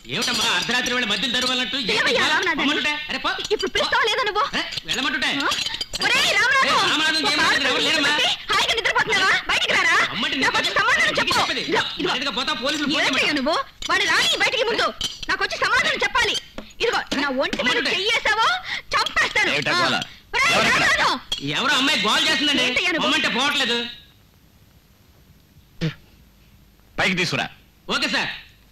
ఏమిటమ్మా అర్ధరాత్రి వేళ మధ్యలో దరువాలంటూ ఏమయ్యా రామనాథన్? అరే పో ఇప్పుడు పిలుస్తావా లేదా నువ్వు అరే, వెళ్ళమంటుంటే ఒరేయ్ రామనాథం! ఏయ్, రామనాథం ఒక చేయమని ఆడపిల్ల ఎవరు లేరమ్మా? పెట్టి హాయిగా నిద్రపోతున్నావా బయటికి రారా అమ్మంటే నాకు వచ్చి సమాధానం చెప్పు చెప్పేది. ఇదిగో, ఇదిగో. మర్యాదగా పోతా పోలీసులు ఫోన్ ఏంటయ్యా చేయమంటారు. నువ్వు వాడు రాని బయటికి ముందు నాకు వచ్చి సమాధానం చెప్పాలి ఇదిగో నా ఒంటి మీద అమ్మంటే. చెయ్యేసావో చంపేస్తాను ఏమిటా ఆ. గోల? ఒరేయ్, ఎవరక్కడ? రామనాథం! ఎవరో అమ్మాయి గోల్ చేస్తుందండి ఏంటయ్యా నువ్వు? అమ్మంటే పోవట్లేదు పైకి తీసుకురా ఓకే సార్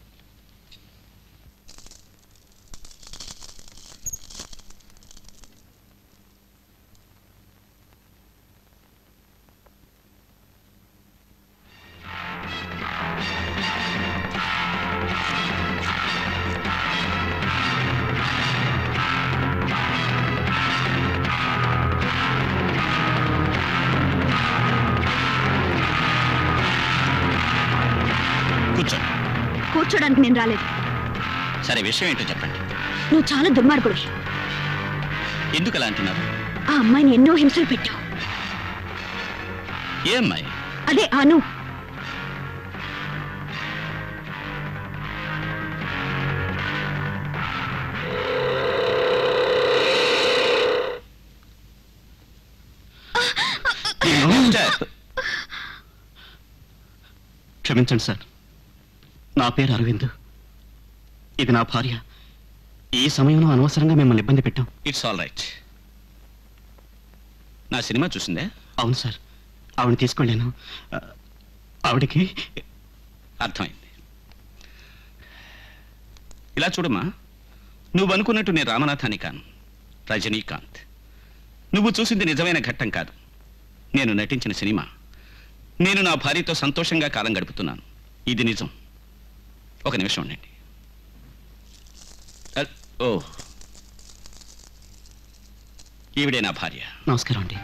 కూర్చో కూర్చోడానికి నేను రాలేదు సరే విషయం ఏంటో చెప్పండి నువ్వు చాలా దుర్మార్గుడు ఎందుకు అలా అంటున్నారు ఆ అమ్మాయిని ఎన్నో హింసలు పెట్టావు ఏ అమ్మాయి అదే అను క్షమించండి సార్ నా పేరు అరవింద్ ఇది నా భార్య ఈ సమయంలో అనవసరంగా మిమ్మల్ని ఇబ్బంది పెట్టాం ఇట్స్ ఆల్ రైట్ నా సినిమా చూసిందే అవును సార్ ఆవిడ తీసుకెళ్ళాను ఆ, ఆవిడకి అర్థమైంది ఇలా చూడమ్మా నువ్వు అనుకున్నట్టు నేను రామనాథాని కాను రజనీకాంత్ నువ్వు చూసింది నిజమైన ఘట్టం కాదు నేను నటించిన సినిమా నేను నా భార్యతో సంతోషంగా కాలం గడుపుతున్నాను ఇది నిజం ఒక నిమిషం ఉండండి అ- ఓ ఈవిడే నా భార్య నమస్కారం అండి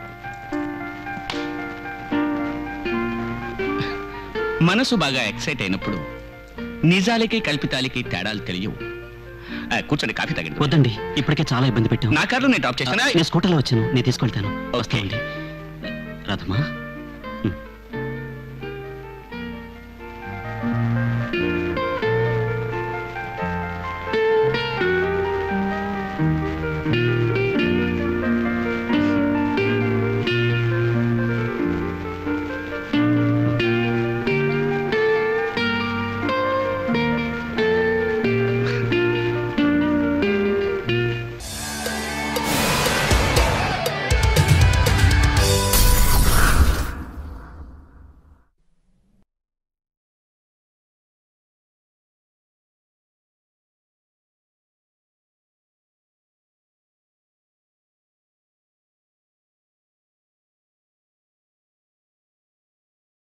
మనసు బాగా ఎక్సైట్ అయినప్పుడు నిజాలకి కల్పితాలకి తేడాలు తెలియవు ఆ, కూర్చోండి కాఫీ తాగండి వద్దండి ఇప్పటికే చాలా ఇబ్బంది పెట్టాం నా కార్లో నేను డ్రాప్ చేశానా నేను స్కూటర్లో వచ్చాను నేను తీసుకెళ్తాను ఓకే. వస్తామండి రాధమ్మా ఉమ్.